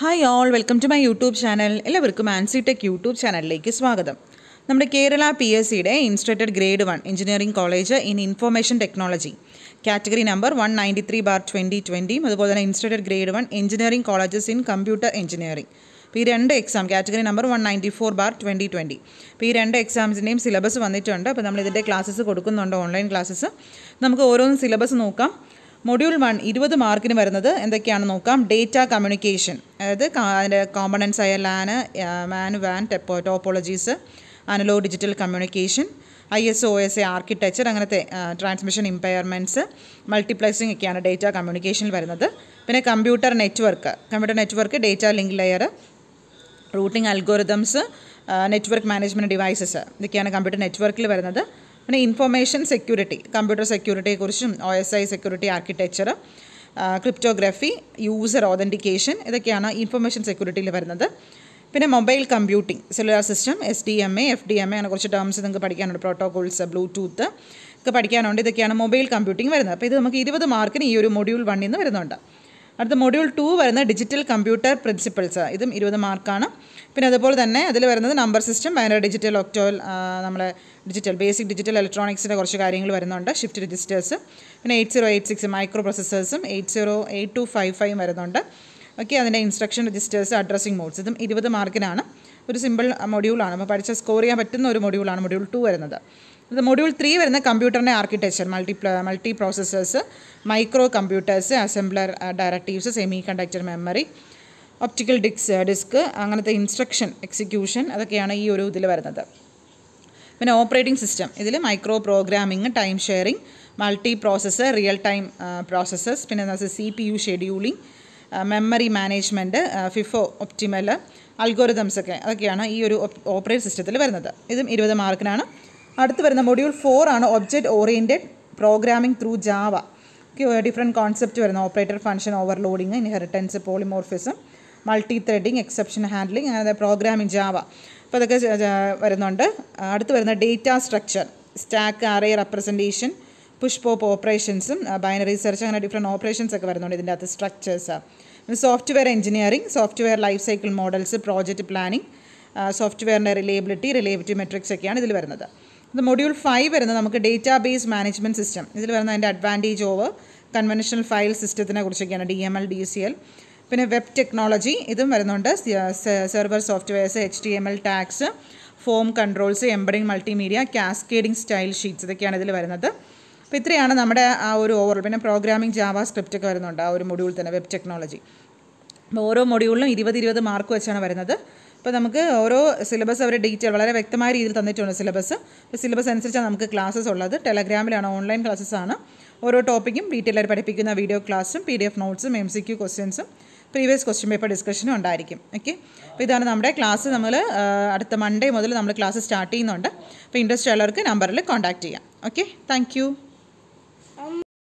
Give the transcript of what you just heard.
hi all welcome to my YouTube channel എല്ലാവർക്കും Ancy tech YouTube ചാനലിലേക്ക് സ്വാഗതം നമ്മുടെ കേരള പി എസ് സിയുടെ instructor grade one engineering college in information technology category number one ninety three bar twenty ട്വൻറ്റിയും അതുപോലെ തന്നെ instructor grade one engineering colleges in computer engineering അപ്പോൾ ഈ രണ്ട് exam category number one ninety four bar twenty twenty അപ്പോൾ ഈ രണ്ട് എക്സാംസിൻ്റെയും syllabus വന്നിട്ടുണ്ട് അപ്പോൾ നമ്മൾ ഇതിൻ്റെ ക്ലാസ്സസ് കൊടുക്കുന്നുണ്ട് ഓൺലൈൻ ക്ലാസ്സസ് നമുക്ക് ഓരോന്നും സിലബസ് നോക്കാം മൊഡ്യൂൾ വൺ ഇരുപത് മാർക്കിന് വരുന്നത് എന്തൊക്കെയാണെന്ന് നോക്കാം ഡേറ്റ കമ്മ്യൂണിക്കേഷൻ അതായത് കാ- അതിൻ്റെ കോമ്പണൻസ് ആയ ലാന് മാൻ വാൻ ടെപ്പോ topologies analogue digital communication I S O S A architecture അങ്ങനത്തെ ട്രാൻസ്മിഷൻ ഇമ്പയർമെൻറ്റ്സ് മൾട്ടിപ്ലക്സിംഗ് ഒക്കെയാണ് ഡേറ്റ കമ്മ്യൂണിക്കേഷനിൽ വരുന്നത് പിന്നെ computer network computer network data link layer routing algorithms network management devices ഇതൊക്കെയാണ് കമ്പ്യൂട്ടർ നെറ്റ്വർക്കിൽ വരുന്നത് പിന്നെ ഇൻഫർമേഷൻ സെക്യൂരിറ്റി കമ്പ്യൂട്ടർ സെക്യൂരിറ്റിയെക്കുറിച്ചും O S I security architecture cryptography user authentication ഇതൊക്കെയാണ് ഇൻഫർമേഷൻ സെക്യൂരിറ്റിയിൽ വരുന്നത് പിന്നെ mobile computing cellular system S D M A F D M A അങ്ങനെ കുറച്ച് ടേംസ് നിങ്ങൾക്ക് പഠിക്കാനുണ്ട് പ്രോട്ടോകോൾസ് ബ്ലൂടൂത്ത് ഒക്കെ പഠിക്കാനുണ്ട് ഇതൊക്കെയാണ് മൊബൈൽ കമ്പ്യൂട്ടിംഗ് വരുന്നത് അപ്പോൾ ഇത് നമുക്ക് ഇരുപത് മാർക്കിന് ഈ ഒരു മൊഡ്യൂൾ വണ്ണിൽ നിന്ന് വരുന്നുണ്ട് അടുത്ത മൊഡ്യൂൾ ടു വരുന്ന ഡിജിറ്റൽ കമ്പ്യൂട്ടർ പ്രിൻസിപ്പിൾസ് ഇതും ഇരുപത് മാർക്കാണ് പിന്നെ അതുപോലെ തന്നെ അതിൽ വരുന്നത് number system binary digital octal നമ്മളെ ഡിജിറ്റൽ ബേസിക് ഡിജിറ്റൽ ഇലക്ട്രോണിക്സിൻ്റെ കുറച്ച് കാര്യങ്ങൾ വരുന്നുണ്ട് ഷിഫ്റ്റ് രജിസ്റ്റേഴ്സ് പിന്നെ eight zero eight six micro പ്രൊസസ്സേഴ്സും eight zero eight two five five വരുന്നുണ്ട് ഓക്കെ അതിൻ്റെ ഇൻസ്ട്രക്ഷൻ രജിസ്റ്റേഴ്സ് അഡ്രസ്സിംഗ് മോഡ്സ് ഇതും ഇരുപത് മാർക്കിനാണ് ഒരു സിമ്പിൾ മൊഡ്യൂളാണ് അപ്പോൾ പഠിച്ച സ്കോർ ചെയ്യാൻ പറ്റുന്ന ഒരു മൊഡ്യൂളാണ് മൊഡ്യൂൾ ടു വരുന്നത് ഇത് മൊഡ്യൂൾ ത്രീ വരുന്ന കമ്പ്യൂട്ടറിൻ്റെ architecture multi multi processors micro computers assembler directives semiconductor memory optical ഡിക്സ് ഡിസ്ക് അങ്ങനത്തെ ഇൻസ്ട്രക്ഷൻ എക്സിക്യൂഷൻ അതൊക്കെയാണ് ഈ ഒരു ഇതിൽ വരുന്നത് പിന്നെ ഓപ്പറേറ്റിംഗ് സിസ്റ്റം ഇതിൽ micro programming time sharing multi processor real time processes പിന്നെ എന്താ C P U scheduling memory management FIFO optimal algorithms ഒക്കെ അതൊക്കെയാണ് ഈ ഒരു ഓപ്പറേറ്റ് സിസ്റ്റത്തിൽ വരുന്നത് ഇതും ഇരുപത് മാർക്കിനാണ് അടുത്ത് വരുന്ന മൊഡ്യൂൾ ഫോർ ആണ് object oriented programming through Java different concept വരുന്ന operator function overloading inheritance polymorphism multi threading exception handling അങ്ങനെ പ്രോഗ്രാമിംഗ് ജാവ അപ്പോൾ അതൊക്കെ ച- ച- വരുന്നുണ്ട് അടുത്ത് വരുന്ന data structure stack array representation push pop ഓപ്പറേഷൻസും ബൈനറി സെർച്ച് അങ്ങനെ ഡിഫറെൻറ്റ് ഓപ്പറേഷൻസ് ഒക്കെ വരുന്നുണ്ട് ഇതിൻ്റെ അകത്ത് സ്ട്രക്ചേഴ്സ് പിന്നെ software engineering software life cycle models project planning സോഫ്റ്റ്വെയറിൻ്റെ റിലേബിലിറ്റി റിലേബിലിറ്റി മെട്രിക്സ് ഒക്കെയാണ് ഇതിൽ വരുന്നത് ഇത് മൊഡ്യൂൾ ഫൈവ് വരുന്നത് നമുക്ക് ഡേറ്റാ ബേസ് മാനേജ്മെൻറ്റ് സിസ്റ്റം ഇതിൽ വരുന്ന അതിൻ്റെ അഡ്വാൻറ്റേജ് ഓവർ കൺവെൻഷണൽ ഫയൽ സിസ്റ്റത്തിനെ കുറിച്ചൊക്കെയാണ് D M L D C L പിന്നെ വെബ് ടെക്നോളജി ഇതും വരുന്നുണ്ട് server softwares H T M L tags form controls embedding multimedia cascading style sheets ഇതൊക്കെയാണ് ഇതിൽ വരുന്നത് അപ്പോൾ ഇത്രയാണ് നമ്മുടെ ആ ഒരു ഓവർ പിന്നെ പ്രോഗ്രാമിംഗ് ജാവ സ്ക്രിപ്റ്റ് ഒക്കെ വരുന്നുണ്ട് ആ ഒരു മൊഡ്യൂൾ തന്നെ വെബ് ടെക്നോളജി അപ്പോൾ ഓരോ മൊഡ്യൂളിലും ഇരുപത് ഇരുപത് മാർക്ക് വെച്ചാണ് വരുന്നത് അപ്പോൾ നമുക്ക് ഓരോ സിലബസ് അവർ ഡീറ്റെയിൽ വളരെ വ്യക്തമായ രീതിയിൽ തന്നിട്ടുണ്ട് സിലബസ് അപ്പോൾ സിലബസ് അനുസരിച്ചാണ് നമുക്ക് ക്ലാസ്സസ് ഉള്ളത് ടെലഗ്രാമിലാണ് ഓൺലൈൻ ക്ലാസ്സസ് ആണ് ഓരോ ടോപ്പിക്കും ഡീറ്റെയിൽ ആയിട്ട് പഠിപ്പിക്കുന്ന വീഡിയോ ക്ലാസ്സും പി ഡി എഫ് നോട്ട്സും എം സി ക്യു ക്വസ്റ്റ്യൻസും പ്രീവിയസ് ക്വസ്റ്റ്യൻ പേപ്പർ ഡിസ്കഷനും ഉണ്ടായിരിക്കും ഓക്കെ അപ്പോൾ ഇതാണ് നമ്മുടെ ക്ലാസ് നമ്മൾ അടുത്ത മൺഡേ മുതൽ നമ്മൾ ക്ലാസ് സ്റ്റാർട്ട് ചെയ്യുന്നുണ്ട് അപ്പോൾ ഇൻട്രസ്റ്റ് ഉള്ളവർക്ക് നമ്പറിൽ കോൺടാക്റ്റ് ചെയ്യാം ഓക്കെ താങ്ക്